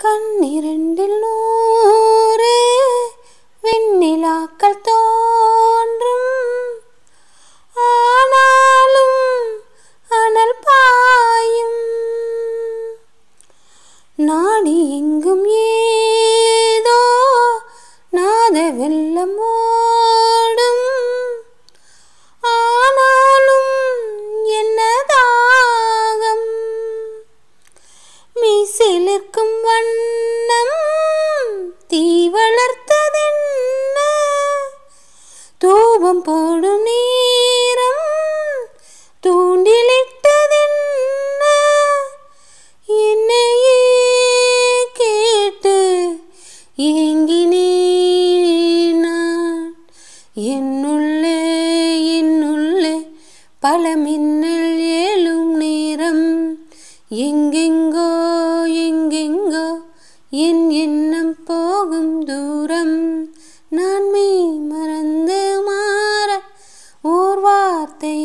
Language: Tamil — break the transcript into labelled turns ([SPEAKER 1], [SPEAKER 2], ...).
[SPEAKER 1] கண்ணிரண்டில் நூறு வெண்ணிலாக்கள் தோன்றும் ஆனாலும் அனல் பாயும் நாடி எங்கும் ஏதோ நாத வெள்ளம் ஓடும் ஆனாலும் என்ன தாகம் மீசிலிருக்கும் வண்ணம் தீ வளர்த்ததென்ன தூபம் போடும் நேரம் தூண்டிலிட்டதென்ன என்னையே கேட்டு ஏங்கினேன் நான் என்னுள்ளே என்னுள்ளே பல மின்னல் ஏழும் நேரம் எங்கெங்கோ எங்கெங்கோ என் எண்ணம் போகும் தூரம் நான் மெய் மறந்து மாற ஓர் வார்த்தை